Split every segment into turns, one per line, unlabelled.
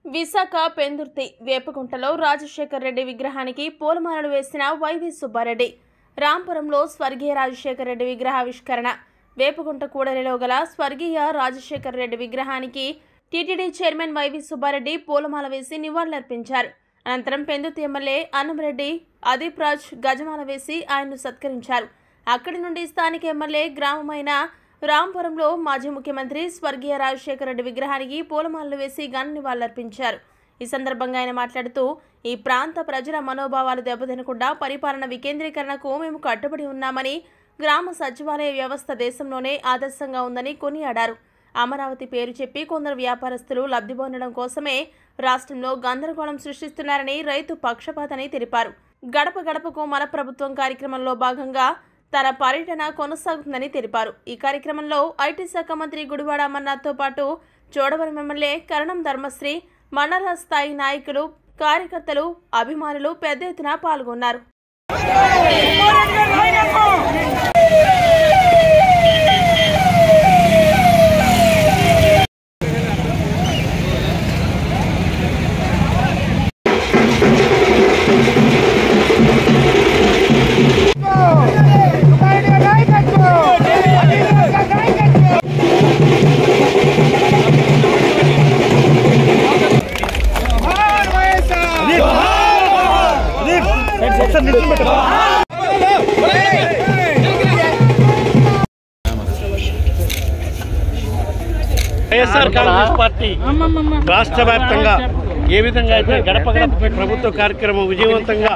విశాఖ పెందుర్తి వేపకుంటలో రాజశేఖర్ రెడ్డి విగ్రహానికి పూలమాలలు వేసిన వైవి సుబ్బారెడ్డి రాంపురంలో స్వర్గీయ రాజశేఖర్ రెడ్డి విగ్రహావిష్కరణ వేపకుంట కూడలిలో గల స్వర్గీయ రాజశేఖర్ రెడ్డి విగ్రహానికి టీటీడీ చైర్మన్ వైవి సుబ్బారెడ్డి పూలమాల వేసి నివాళులర్పించారు అనంతరం పెందుర్తి ఎమ్మెల్యే అన్నంరెడ్డి అదీప్ రాజ్ గజమాల వేసి ఆయన్ను సత్కరించారు అక్కడి నుండి స్థానిక ఎమ్మెల్యే గ్రామమైన రాంపురంలో మాజీ ముఖ్యమంత్రి స్వర్గీయ రాజశేఖర రెడ్డి విగ్రహానికి పూలమాలలు వేసి ఘన నివాళులర్పించారు ఈ సందర్భంగా ఆయన మాట్లాడుతూ ఈ ప్రాంత ప్రజల మనోభావాలు దెబ్బతినకుండా పరిపాలన వికేంద్రీకరణకు మేము కట్టుబడి ఉన్నామని గ్రామ సచివాలయ వ్యవస్థ దేశంలోనే ఆదర్శంగా ఉందని కొనియాడారు అమరావతి పేరు చెప్పి కొందరు వ్యాపారస్తులు లబ్ధి పొందడం కోసమే రాష్ట్రంలో గందరగోళం సృష్టిస్తున్నారని రైతు పక్షపాతని తెలిపారు గడప గడపకు మన ప్రభుత్వం కార్యక్రమంలో భాగంగా తన పర్యటన కొనసాగుతుందని తెలిపారు ఈ కార్యక్రమంలో ఐటీ శాఖ మంత్రి గుడివాడ అమర్నాథ్తో పాటు చోడవరం ఎమ్మెల్యే కరణం ధర్మశ్రీ మండల స్థాయి నాయకులు కార్యకర్తలు అభిమానులు పెద్ద ఎత్తున పాల్గొన్నారు
వైఎస్ఆర్ కాంగ్రెస్ పార్టీ రాష్ట్ర వ్యాప్తంగా ఏ విధంగా అయితే గడప గడప ప్రభుత్వ కార్యక్రమం విజయవంతంగా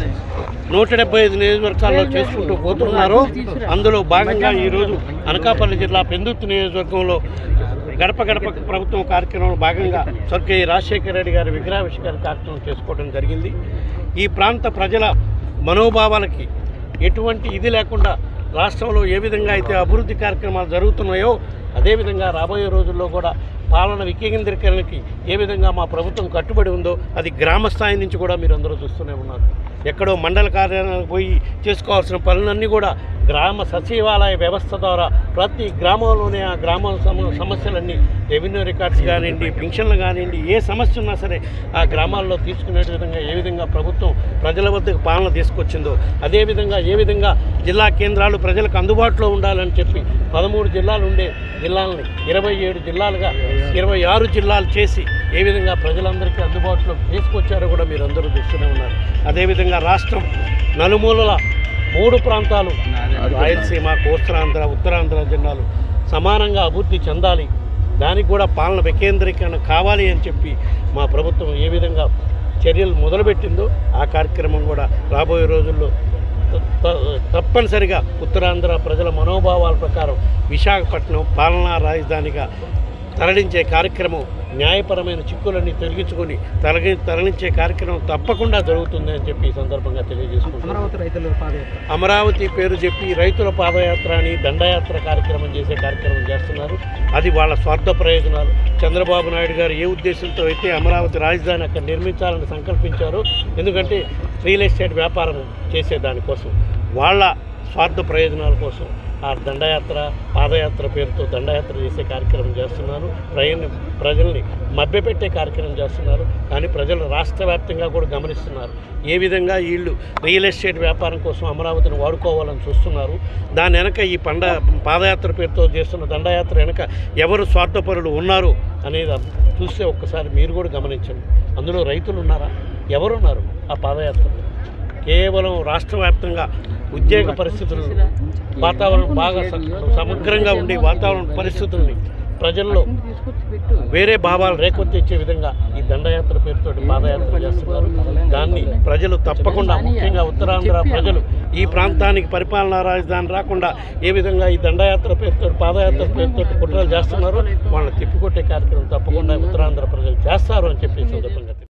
నూట డెబ్బై ఐదు నియోజకవర్గాల్లో చేసుకుంటూ పోతున్నారో అందులో భాగంగా ఈరోజు అనకాపల్లి జిల్లా పెందుర్తి నియోజకవర్గంలో గడప గడప ప్రభుత్వం కార్యక్రమంలో భాగంగా స్వర్గీయ రాజశేఖర రెడ్డి గారి విగ్రహావిష్కరణ కార్యక్రమం చేసుకోవడం జరిగింది ఈ ప్రాంత ప్రజల మనోభావాలకి ఎటువంటి ఇది లేకుండా రాష్ట్రంలో ఏ విధంగా అయితే అభివృద్ధి కార్యక్రమాలు జరుగుతున్నాయో అదేవిధంగా రాబోయే రోజుల్లో కూడా పాలన వికేంద్రీకరణకి ఏ విధంగా మా ప్రభుత్వం కట్టుబడి ఉందో అది గ్రామ స్థాయి నుంచి కూడా మీరు అందరూ చూస్తూనే ఉన్నారు ఎక్కడో మండల కార్యాలయానికి పోయి చేసుకోవాల్సిన పనులన్నీ కూడా గ్రామ సచివాలయ వ్యవస్థ ద్వారా ప్రతి గ్రామంలోనే ఆ గ్రామ సమ సమస్యలన్నీ రెవెన్యూ రికార్డ్స్ కానివ్వండి పింఛన్లు కానివ్వండి ఏ సమస్య ఉన్నా సరే ఆ గ్రామాల్లో తీసుకునే విధంగా ఏ విధంగా ప్రభుత్వం ప్రజల వద్దకు పాలన తీసుకొచ్చిందో అదేవిధంగా ఏ విధంగా జిల్లా కేంద్రాలు ప్రజలకు అందుబాటులో ఉండాలని చెప్పి పదమూడు జిల్లాలు ఉండే జిల్లాలని ఇరవై ఏడు జిల్లాలుగా ఇరవై ఆరు జిల్లాలు చేసి ఏ విధంగా ప్రజలందరికీ అందుబాటులో తీసుకొచ్చారో కూడా మీరు అందరూ చూస్తూనే ఉన్నారు అదేవిధంగా రాష్ట్రం నలుమూలల మూడు ప్రాంతాలు రాయలసీమ కోస్తాంధ్ర ఉత్తరాంధ్ర జిల్లాలు సమానంగా అభివృద్ధి చెందాలి దానికి కూడా పాలన వికేంద్రీకరణ కావాలి అని చెప్పి మా ప్రభుత్వం ఏ విధంగా చర్యలు మొదలుపెట్టిందో ఆ కార్యక్రమం కూడా రాబోయే రోజుల్లో త- త- తప్పనిసరిగా ఉత్తరాంధ్ర ప్రజల మనోభావాల ప్రకారం విశాఖపట్నం పాలనా రాజధానిగా తరలించే కార్యక్రమం న్యాయపరమైన చిక్కులన్నీ తొలగించుకొని తరలి తరలించే కార్యక్రమం తప్పకుండా జరుగుతుంది అని చెప్పి ఈ సందర్భంగా తెలియజేసుకుంటున్నాను
అమరావతి రైతుల పాదయాత్ర
అమరావతి పేరు చెప్పి రైతుల పాదయాత్ర అని దండయాత్ర కార్యక్రమం చేసే కార్యక్రమం చేస్తున్నారు అది వాళ్ళ స్వార్థ ప్రయోజనాలు చంద్రబాబు నాయుడు గారు ఏ ఉద్దేశంతో అయితే అమరావతి రాజధాని అక్కడ నిర్మించాలని సంకల్పించారో ఎందుకంటే రియల్ ఎస్టేట్ వ్యాపారం చేసే దానికోసం వాళ్ళ స్వార్థ ప్రయోజనాల కోసం ఆ దండయాత్ర పాదయాత్ర పేరుతో దండయాత్ర చేసే కార్యక్రమం చేస్తున్నారు ప్రయాణ ప్రజల్ని మభ్యపెట్టే కార్యక్రమం చేస్తున్నారు కానీ ప్రజలు రాష్ట్ర వ్యాప్తంగా కూడా గమనిస్తున్నారు ఏ విధంగా వీళ్ళు రియల్ ఎస్టేట్ వ్యాపారం కోసం అమరావతిని వాడుకోవాలని చూస్తున్నారు దాని వెనక ఈ పండ పాదయాత్ర పేరుతో చేస్తున్న దండయాత్ర వెనక ఎవరు స్వార్థపరులు ఉన్నారు అనేది చూస్తే ఒక్కసారి మీరు కూడా గమనించండి అందులో రైతులు ఉన్నారా ఎవరున్నారు ఆ పాదయాత్రలో కేవలం రాష్ట్ర వ్యాప్తంగా ఉద్యోగ పరిస్థితులు వాతావరణం బాగా స- సమగ్రంగా ఉండే వాతావరణ పరిస్థితుల్ని ప్రజల్లో వేరే భావాలు రేకొత్తిచ్చే విధంగా ఈ దండయాత్ర పేరుతో పాదయాత్ర చేస్తున్నారు దాన్ని ప్రజలు తప్పకుండా ముఖ్యంగా ఉత్తరాంధ్ర ప్రజలు ఈ ప్రాంతానికి పరిపాలనా రాజధాని రాకుండా ఏ విధంగా ఈ దండయాత్ర పేరుతో పాదయాత్ర పేరుతో కుట్రలు చేస్తున్నారో వాళ్ళని తిప్పికొట్టే కార్యక్రమం తప్పకుండా ఉత్తరాంధ్ర ప్రజలు చేస్తారు అని చెప్పి ఈ సందర్భంగా